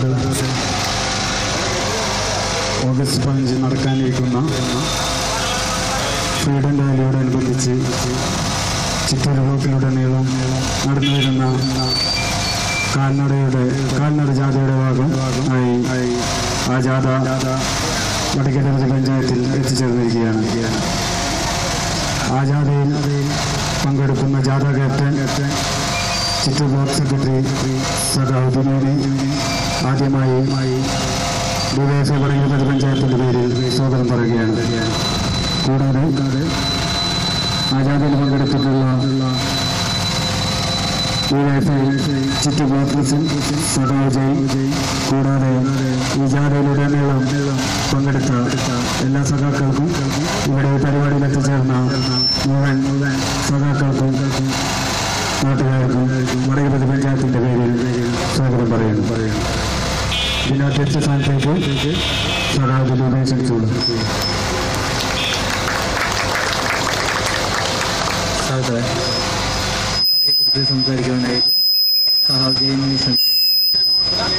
August പതിനഞ്ച് നടക്കാനിരിക്കുന്ന freedom റാലിയോടനുബന്ധിച്ച് Chittur ബ്ലോക്കിലുടനീളം നടന്നു വരുന്ന കാൽനടയുടെ കാൽനട ജാഥയുടെ ഭാഗം ആയി ആ ജാഥ വടക്കേടത്ത് പഞ്ചായത്തിൽ എത്തിച്ചേർന്നിരിക്കുകയാണ് ആ ജാഥയിൽ പങ്കെടുക്കുന്ന ജാഥ ക്യാപ്റ്റൻ ചിറ്റൂർ ബ്ലോക്ക് സെക്രട്ടറി സദാഹുദ്ദീനെ ആദ്യമായി ഡിവൈഎഫ്ഐ വടക്കേടത്ത് പഞ്ചായത്തിൻ്റെ പേരിൽ സ്വാഗതം പറയുകയാണ് കൂടാതെ ആ ജാഥയിൽ പങ്കെടുത്തിട്ടുള്ള ഡിവൈഎഫ്ഐ ചിറ്റൂർ ബ്ലോക്ക് പ്രസിഡന്റ് സദാവ് ജയ് കൂടാതെ ഈ ജാഥയിലുടനീളം പങ്കെടുത്ത എല്ലാ സഖാക്കൾക്കും ഇവിടെ ഈ പരിപാടിയിൽ എത്തിച്ചേർന്ന മുഴുവൻ സഖാക്കൾക്കും നാട്ടുകാർക്കും വടകരപതി പഞ്ചായത്തിൻ്റെ പേരിൽ സ്വാഗതം പറയുന്നു പറയുന്നു പിന്നെ അധ്യക്ഷ സ്ഥാനത്തേക്ക് സഖാവിൽ ഉപേക്ഷിച്ചുള്ളൂ സാധാ കുറിച്ച് സംസാരിക്കാനായിട്ട് സഹാബ് ജയിനെ സംസാരിക്കും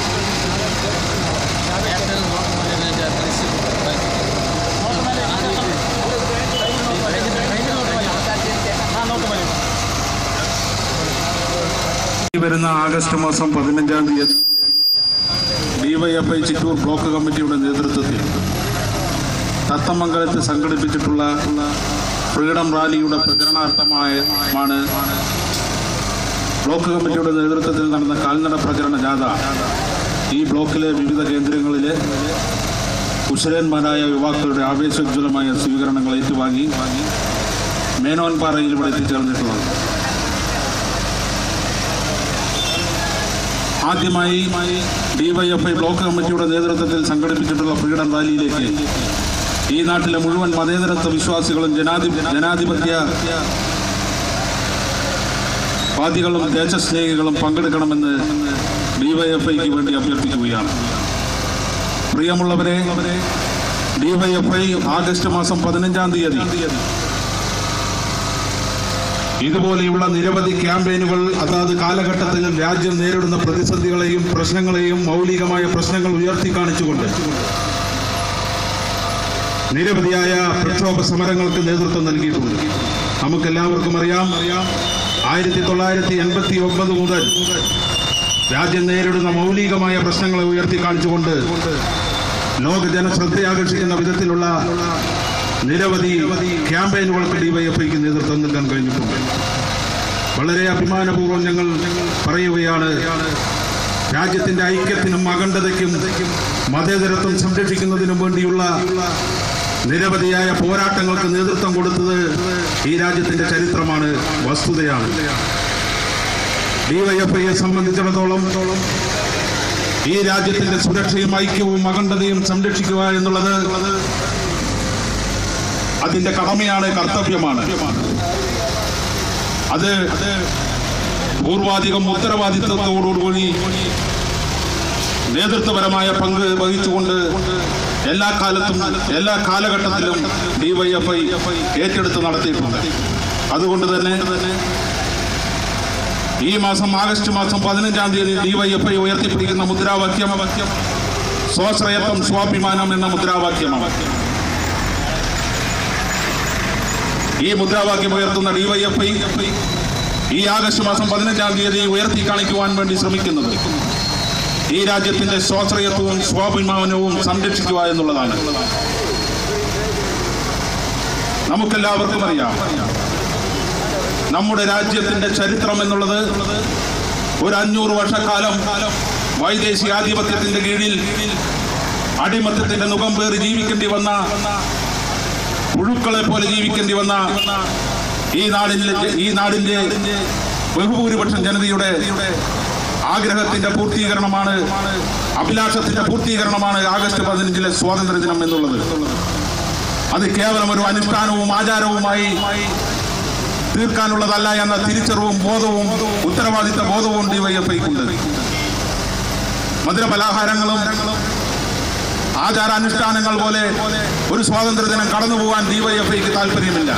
ഈ വരുന്ന ആഗസ്റ്റ് മാസം പതിനഞ്ചാം തീയതി ഡിവൈഎഫ്ഐ ചിറ്റൂർ ബ്ലോക്ക് കമ്മിറ്റിയുടെ നേതൃത്വത്തിൽ തത്തമംഗലത്ത് സംഘടിപ്പിച്ചിട്ടുള്ള ഫ്രീഡം റാലിയുടെ പ്രചരണാർത്ഥമായാണ് ബ്ലോക്ക് കമ്മിറ്റിയുടെ നേതൃത്വത്തിൽ നടന്ന കാൽനട പ്രചരണ ജാഥ ഈ ബ്ലോക്കിലെ വിവിധ കേന്ദ്രങ്ങളിലെ കുശലന്മാരായ യുവാക്കളുടെ ആവേശോജ്വലമായ സ്വീകരണങ്ങൾ ഏറ്റുവാങ്ങി മേനോൻപാറയിൽ ഇവിടെ എത്തിച്ചേർന്നിട്ടുള്ളത് ആദ്യമായി ഡിവൈഎഫ്ഐ ബ്ലോക്ക് കമ്മിറ്റിയുടെ നേതൃത്വത്തിൽ സംഘടിപ്പിച്ചിട്ടുള്ള ഫ്രീഡം റാലിയിലേക്ക് ഈ നാട്ടിലെ മുഴുവൻ മതേതരത്വ വിശ്വാസികളും ജനാധി ജനാധിപത്യ വാദികളും ദേശസ്നേഹികളും പങ്കെടുക്കണമെന്ന് ഡിവൈഎഫ്ഐക്ക് വേണ്ടി അഭ്യർത്ഥിക്കുകയാണ് പ്രിയമുള്ളവരെ ഡിവൈഎഫ്ഐ ആഗസ്റ്റ് മാസം പതിനഞ്ചാം തീയതി ഇതുപോലെയുള്ള നിരവധി ക്യാമ്പയിനുകൾ അതാത് കാലഘട്ടത്തിൽ രാജ്യം നേരിടുന്ന പ്രതിസന്ധികളെയും പ്രശ്നങ്ങളെയും മൗലികമായ പ്രശ്നങ്ങൾ ഉയർത്തി കാണിച്ചുകൊണ്ട് നിരവധിയായ പ്രക്ഷോഭ സമരങ്ങൾക്ക് നേതൃത്വം നൽകിയിട്ടുണ്ട് നമുക്കെല്ലാവർക്കും അറിയാം ആയിരത്തി തൊള്ളായിരത്തി എൺപത്തി ഒമ്പത് മുതൽ രാജ്യം നേരിടുന്ന മൗലികമായ പ്രശ്നങ്ങളെ ഉയർത്തി കാണിച്ചുകൊണ്ട് ലോക ജനശ്രദ്ധയാകർഷിക്കുന്ന വിധത്തിലുള്ള നിരവധി ക്യാമ്പയിനുകൾക്ക് ഡിവൈഎഫ്ഐക്ക് നേതൃത്വം നൽകാൻ കഴിഞ്ഞിട്ടുണ്ട് വളരെ അഭിമാനപൂർവ്വം ഞങ്ങൾ പറയുകയാണ് രാജ്യത്തിന്റെ ഐക്യത്തിനും അഖണ്ഡതയ്ക്കും മതേതരത്വം സംരക്ഷിക്കുന്നതിനും വേണ്ടിയുള്ള നിരവധിയായ പോരാട്ടങ്ങൾക്ക് നേതൃത്വം കൊടുത്തത് ഈ രാജ്യത്തിന്റെ ചരിത്രമാണ് വസ്തുതയാണ് ഡിവൈഎഫ്ഐയെ സംബന്ധിച്ചിടത്തോളം ഈ രാജ്യത്തിന്റെ സുരക്ഷയും ഐക്യവും അഖണ്ഡതയും സംരക്ഷിക്കുക എന്നുള്ളത് അതിന്റെ കടമയാണ് കർത്തവ്യമാണ് അത് പൂർവാധികം ഉത്തരവാദിത്വത്തോടുകൂടി നേതൃത്വപരമായ പങ്ക് വഹിച്ചുകൊണ്ട് എല്ലാ കാലത്തും എല്ലാ കാലഘട്ടത്തിലും ഡിവൈഎഫ്ഐ ഏറ്റെടുത്ത് നടത്തിയിട്ടുണ്ട് അതുകൊണ്ട് തന്നെ ഈ മാസം ആഗസ്റ്റ് മാസം പതിനഞ്ചാം തീയതി ഡിവൈഎഫ്ഐ ഉയർത്തിപ്പിടിക്കുന്ന മുദ്രാവാക്യം സ്വാശ്രയത്വം സ്വാഭിമാനം എന്ന മുദ്രാവാക്യമാണ് ഈ മുദ്രാവാക്യം ഉയർത്തുന്ന ഡിവൈഎഫ്ഐ ഈ ആഗസ്റ്റ് മാസം പതിനഞ്ചാം തീയതി ഉയർത്തി കാണിക്കുവാൻ വേണ്ടി ശ്രമിക്കുന്നത് ഈ രാജ്യത്തിന്റെ സ്വാശ്രയത്വവും സ്വാഭിമാനവും സംരക്ഷിക്കുക എന്നുള്ളതാണ് നമുക്കെല്ലാവർക്കും അറിയാം നമ്മുടെ രാജ്യത്തിന്റെ ചരിത്രം എന്നുള്ളത് ഒരു അഞ്ഞൂറ് വർഷക്കാലം വൈദേശികാധിപത്യത്തിന്റെ കീഴിൽ അടിമത്തത്തിന്റെ മുഖം പേറി ജീവിക്കേണ്ടി വന്ന പുഴുക്കളെ പോലെ ജീവിക്കേണ്ടി വന്ന ഈ നാടിന്റെ ഈ നാടിന്റെ ബഹുഭൂരിപക്ഷം ജനതയുടെ ആഗ്രഹത്തിന്റെ പൂർത്തീകരണമാണ് അഭിലാഷത്തിന്റെ പൂർത്തീകരണമാണ് ആഗസ്റ്റ് പതിനഞ്ചിലെ സ്വാതന്ത്ര്യ ദിനം എന്നുള്ളത് അത് കേവലം ഒരു അനുഷ്ഠാനവും ആചാരവുമായി തീർക്കാനുള്ളതല്ല എന്ന തിരിച്ചറിവും ബോധവും ഉത്തരവാദിത്ത ബോധവും ഡിവൈഎഫ്ഐക്കുണ്ട് മധുരപലഹാരങ്ങളും ആചാരാനുഷ്ഠാനങ്ങൾ പോലെ ഒരു സ്വാതന്ത്ര്യദിനം കടന്നു പോകാൻ ഡിവൈഎഫ്ഐക്ക് താല്പര്യമില്ല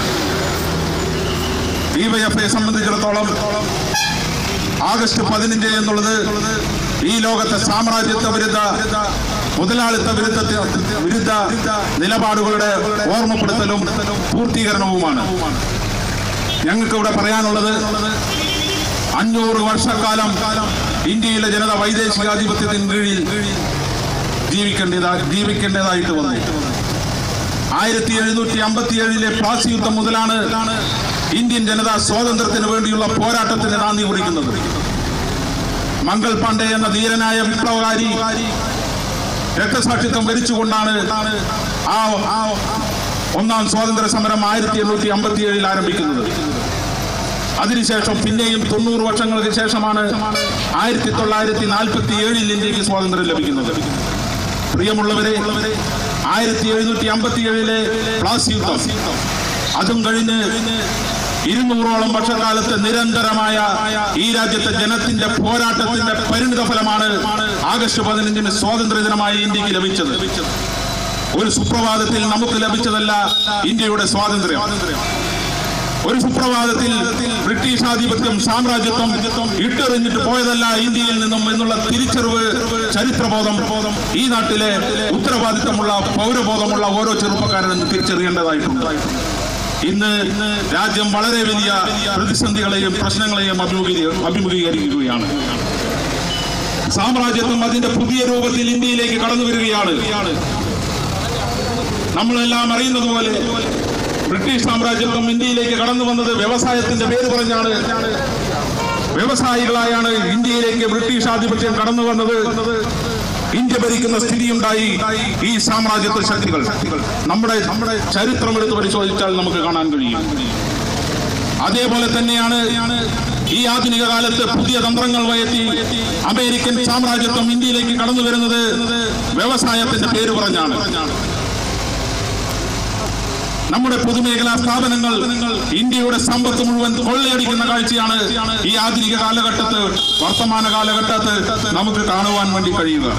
ഡിവൈഎഫ്ഐയെ സംബന്ധിച്ചിടത്തോളം ആഗസ്റ്റ് പതിനഞ്ച് എന്നുള്ളത് ഈ ലോകത്തെ സാമ്രാജ്യത്വ വിരുദ്ധ മുതലാളിത്ത വിരുദ്ധ വിരുദ്ധ നിലപാടുകളുടെ ഓർമ്മപ്പെടുത്തലും പൂർത്തീകരണവുമാണ് ഞങ്ങൾക്ക് ഇവിടെ പറയാനുള്ളത് അഞ്ഞൂറ് വർഷക്കാലം ഇന്ത്യയിലെ ജനത വൈദേശികാധിപത്യത്തിന് കീഴിൽ ജീവിക്കേണ്ടതാ ജീവിക്കേണ്ടതായിട്ട് വന്നു ആയിരത്തി എഴുന്നൂറ്റി അമ്പത്തി ഏഴിലെ പ്ലാസി യുദ്ധം മുതലാണ് ഇന്ത്യൻ ജനത സ്വാതന്ത്ര്യത്തിന് വേണ്ടിയുള്ള പോരാട്ടത്തിന് നാന്ദി കുറിക്കുന്നത് മംഗൾ പാണ്ഡെ എന്ന ധീരനായ വിപ്ലവകാരി രക്തസാക്ഷിത്വം വരിച്ചുകൊണ്ടാണ് ആ ആ ഒന്നാം സ്വാതന്ത്ര്യ സമരം ആയിരത്തി എണ്ണൂറ്റി അമ്പത്തി ഏഴിൽ ആരംഭിക്കുന്നത് അതിനുശേഷം പിന്നെയും തൊണ്ണൂറ് വർഷങ്ങൾക്ക് ശേഷമാണ് ആയിരത്തി തൊള്ളായിരത്തി നാൽപ്പത്തി ഏഴിൽ ഇന്ത്യക്ക് സ്വാതന്ത്ര്യം ലഭിക്കുന്നത് പ്രിയമുള്ളവരെ ആയിരത്തി എഴുന്നൂറ്റി അമ്പത്തി ഏഴിലെ പ്ലാസി യുദ്ധം അതും കഴിഞ്ഞ് ഇരുന്നൂറോളം വർഷക്കാലത്ത് നിരന്തരമായ ഈ രാജ്യത്തെ ജനത്തിന്റെ പോരാട്ടത്തിന്റെ പരിണിത ഫലമാണ് ആഗസ്റ്റ് പതിനഞ്ചിന് സ്വാതന്ത്ര്യ ദിനമായി ഇന്ത്യക്ക് ലഭിച്ചത് ഒരു സുപ്രഭാതത്തിൽ നമുക്ക് ലഭിച്ചതല്ല ഇന്ത്യയുടെ സ്വാതന്ത്ര്യം ഒരു സുപ്രഭാതത്തിൽ ബ്രിട്ടീഷ് ആധിപത്യം സാമ്രാജ്യത്വം ഇട്ടെറിഞ്ഞിട്ട് പോയതല്ല ഇന്ത്യയിൽ നിന്നും എന്നുള്ള തിരിച്ചറിവ് ചരിത്രബോധം ഈ നാട്ടിലെ ഉത്തരവാദിത്തമുള്ള പൗരബോധമുള്ള ഓരോ ചെറുപ്പക്കാരനും തിരിച്ചറിയേണ്ടതായിട്ടുണ്ട് ഇന്ന് രാജ്യം വളരെ വലിയ പ്രതിസന്ധികളെയും പ്രശ്നങ്ങളെയും അഭിമുഖീ- അഭിമുഖീകരിക്കുകയാണ് സാമ്രാജ്യത്വം അതിന്റെ പുതിയ രൂപത്തിൽ ഇന്ത്യയിലേക്ക് കടന്നു വരികയാണ് നമ്മളെല്ലാം അറിയുന്നത് പോലെ ബ്രിട്ടീഷ് സാമ്രാജ്യത്വം ഇന്ത്യയിലേക്ക് കടന്നു വന്നത് വ്യവസായത്തിന്റെ പേര് പറഞ്ഞാണ് വ്യവസായികളായാണ് ഇന്ത്യയിലേക്ക് ബ്രിട്ടീഷ് ആധിപത്യം കടന്നു വന്നത് ഇന്ത്യ ഭരിക്കുന്ന സ്ഥിതിയുണ്ടായി ഈ സാമ്രാജ്യത്വ ശക്തികൾ നമ്മുടെ നമ്മുടെ ചരിത്രം എടുത്ത് പരിശോധിച്ചാൽ നമുക്ക് കാണാൻ കഴിയും അതേപോലെ തന്നെയാണ് ഈ ആധുനിക കാലത്ത് പുതിയ തന്ത്രങ്ങൾ വയറ്റി അമേരിക്കൻ സാമ്രാജ്യത്വം ഇന്ത്യയിലേക്ക് കടന്നു വരുന്നത് വ്യവസായത്തിന്റെ പേര് പറഞ്ഞാണ് നമ്മുടെ പൊതുമേഖലാ സ്ഥാപനങ്ങൾ ഇന്ത്യയുടെ സമ്പത്ത് മുഴുവൻ കൊള്ളയടിക്കുന്ന കാഴ്ചയാണ് ഈ ആധുനിക കാലഘട്ടത്ത് വർത്തമാന കാലഘട്ടത്ത് നമുക്ക് കാണുവാൻ വേണ്ടി കഴിയുക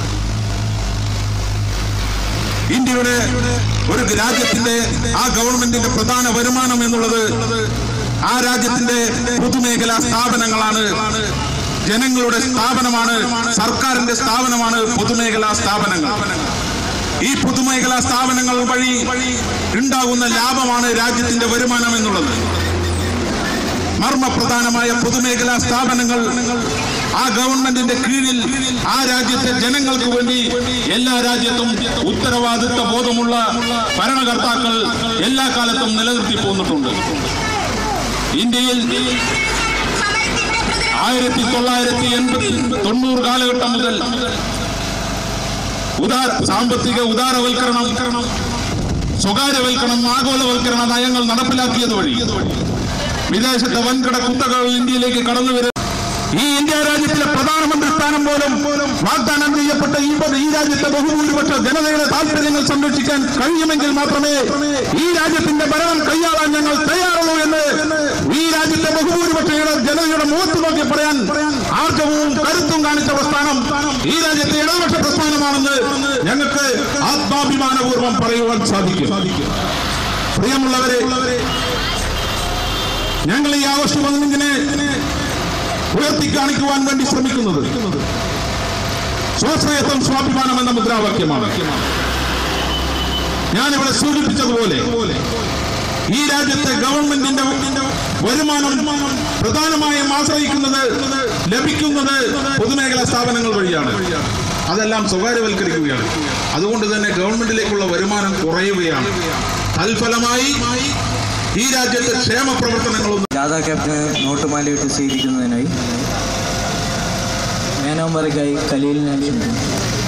ഇന്ത്യയുടെ ഒരു രാജ്യത്തിന്റെ ആ ഗവൺമെന്റിന്റെ പ്രധാന വരുമാനം എന്നുള്ളത് ആ രാജ്യത്തിന്റെ പൊതുമേഖലാ സ്ഥാപനങ്ങളാണ് ജനങ്ങളുടെ സ്ഥാപനമാണ് സർക്കാരിന്റെ സ്ഥാപനമാണ് പൊതുമേഖലാ സ്ഥാപനങ്ങൾ ഈ പൊതുമേഖലാ സ്ഥാപനങ്ങൾ വഴി ഉണ്ടാകുന്ന ലാഭമാണ് രാജ്യത്തിന്റെ വരുമാനം എന്നുള്ളത് മർമ്മപ്രധാനമായ പൊതുമേഖലാ സ്ഥാപനങ്ങൾ ആ ഗവൺമെന്റിന്റെ കീഴിൽ ആ രാജ്യത്തെ ജനങ്ങൾക്ക് വേണ്ടി എല്ലാ രാജ്യത്തും ഉത്തരവാദിത്വ ബോധമുള്ള ഭരണകർത്താക്കൾ എല്ലാ കാലത്തും നിലനിർത്തി പോന്നിട്ടുണ്ട് ഇന്ത്യയിൽ ആയിരത്തി തൊള്ളായിരത്തി എൺപത്തി തൊണ്ണൂറ് കാലഘട്ടം മുതൽ ഉദാര സാമ്പത്തിക ഉദാരവൽക്കരണം സ്വകാര്യവൽക്കരണം ആഗോളവൽക്കരണ നയങ്ങൾ നടപ്പിലാക്കിയത് വഴി വിദേശത്തെ വൻകിട കുത്തകൾ ഇന്ത്യയിലേക്ക് കടന്നു വരും ഈ ഇന്ത്യ രാജ്യത്തിലെ പ്രധാനമന്ത്രി സ്ഥാനം പോലും വാഗ്ദാനം ചെയ്യപ്പെട്ട ഈ പ- ഈ രാജ്യത്തെ ബഹുഭൂരിപക്ഷ ജനതയുടെ താല്പര്യങ്ങൾ സംരക്ഷിക്കാൻ കഴിയുമെങ്കിൽ മാത്രമേ ഈ രാജ്യത്തിന്റെ ഭരണം കൈയാളാൻ ഞങ്ങൾ തയ്യാറുള്ളൂ എന്ന് ഈ രാജ്യത്തെ ബഹുഭൂരിപക്ഷ ജനതയുടെ മുഖത്ത് നോക്കി പറയാൻ ആർജവും കരുത്തും കാണിച്ച പ്രസ്ഥാനം ഈ രാജ്യത്തെ ഇടതുപക്ഷ പ്രസ്ഥാനമാണെന്ന് ഞങ്ങൾക്ക് ആത്മാഭിമാനപൂർവ്വം പറയുവാൻ സാധിക്കും പ്രിയമുള്ളവരെ ഞങ്ങൾ ഈ ആവശ്യം പതിനഞ്ചിനെ ഉയർത്തി കാണിക്കുവാൻ വേണ്ടി ശ്രമിക്കുന്നത് സ്വാശ്രയത്വം സ്വാഭിമാനം എന്ന മുദ്രാവാക്യമാണ് ഞാനിവിടെ സൂചിപ്പിച്ചതുപോലെ ഈ രാജ്യത്തെ ഗവൺമെന്റിന്റെ വരുമാനം പ്രധാനമായും ആശ്രയിക്കുന്നത് ലഭിക്കുന്നത് പൊതുമേഖലാ സ്ഥാപനങ്ങൾ വഴിയാണ് അതെല്ലാം സ്വകാര്യവൽക്കരിക്കുകയാണ് അതുകൊണ്ട് തന്നെ ഗവൺമെന്റിലേക്കുള്ള വരുമാനം കുറയുകയാണ് തൽഫലമായി ഈ രാജ്യത്തെ ക്ഷേമ പ്രവർത്തനങ്ങളൊന്നും ജാഥ ക്യാപ്റ്റന് നോട്ടുമാലയിട്ട് സ്വീകരിക്കുന്നതിനായി മേനോമറയ്ക്കായി കലീലിനെ ക്ഷണിക്കുന്നു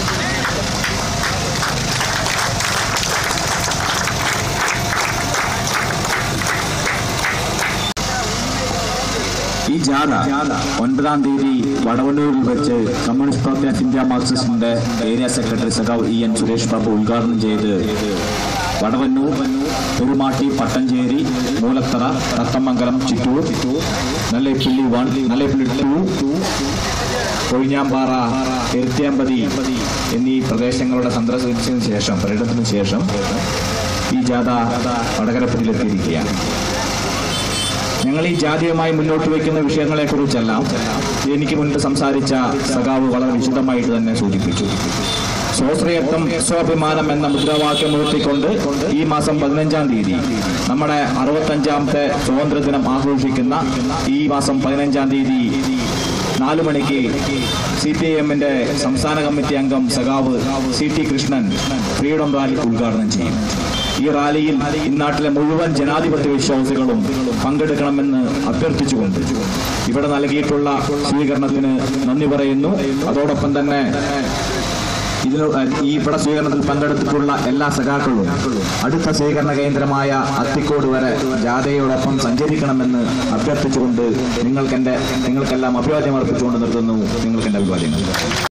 ഈ ജാഥ ഒൻപതാം തീയതി വടവന്നൂരിൽ വെച്ച് കമ്മ്യൂണിസ്റ്റ് പാർട്ടി ഓഫ് ഇന്ത്യ മാർക്സിസ്റ്റിന്റെ ഏരിയ സെക്രട്ടറി സഖാവ് ഇ എൻ സുരേഷ് ബാബു ഉദ്ഘാടനം ചെയ്ത് വടവന്നൂർ പെരുമാട്ടി പട്ടഞ്ചേരി മൂലത്തറ തത്തമംഗലം ചിറ്റൂർ നല്ലേപ്പിള്ളി വൺ നല്ലേപ്പിള്ളി ടു കൊഴിഞ്ഞാമ്പാറ എരുത്തിയാമ്പതി എന്നീ പ്രദേശങ്ങളുടെ സന്ദർശിച്ചതിന് ശേഷം പര്യടനത്തിന് ശേഷം ഈ ജാഥ വടകരപ്പുരിയിലെത്തിയിരിക്കുകയാണ് ഞങ്ങൾ ഞങ്ങൾ ഈ ജാതീയമായി മുന്നോട്ട് വയ്ക്കുന്ന വിഷയങ്ങളെക്കുറിച്ചെല്ലാം എനിക്ക് മുൻപ് സംസാരിച്ച സഖാവ് വളരെ വിശദമായിട്ട് തന്നെ സൂചിപ്പിച്ചു സ്വാശ്രയത്വം സ്വാഭിമാനം എന്ന മുദ്രാവാക്യം ഉയർത്തിക്കൊണ്ട് ഈ മാസം പതിനഞ്ചാം തീയതി നമ്മുടെ അറുപത്തഞ്ചാമത്തെ സ്വാതന്ത്ര്യദിനം ആഘോഷിക്കുന്ന ഈ മാസം പതിനഞ്ചാം തീയതി നാലു മണിക്ക് സി പി ഐ എമ്മിന്റെ സംസ്ഥാന കമ്മിറ്റി അംഗം സഖാവ് C T Krishnan freedom rally ഉദ്ഘാടനം ചെയ്യും ഈ റാലിയിൽ ഇന്നാട്ടിലെ മുഴുവൻ ജനാധിപത്യ വിശ്വാസികളും പങ്കെടുക്കണമെന്ന് അഭ്യർത്ഥിച്ചുകൊണ്ട് ഇവിടെ നൽകിയിട്ടുള്ള സ്വീകരണത്തിന് നന്ദി പറയുന്നു അതോടൊപ്പം തന്നെ ഇതിൽ ഈ ഇവിടെ സ്വീകരണത്തിൽ പങ്കെടുത്തിട്ടുള്ള എല്ലാ സഖാക്കളും അടുത്ത സ്വീകരണ കേന്ദ്രമായ അത്തിക്കോട് വരെ ജാഥയോടൊപ്പം സഞ്ചരിക്കണമെന്ന് അഭ്യർത്ഥിച്ചുകൊണ്ട് നിങ്ങൾക്കെന്റെ നിങ്ങൾക്കെല്ലാം അഭിവാദ്യം അർപ്പിച്ചുകൊണ്ട് നിർത്തുന്നു നിങ്ങൾക്കെന്റെ അഭിവാദ്യങ്ങൾ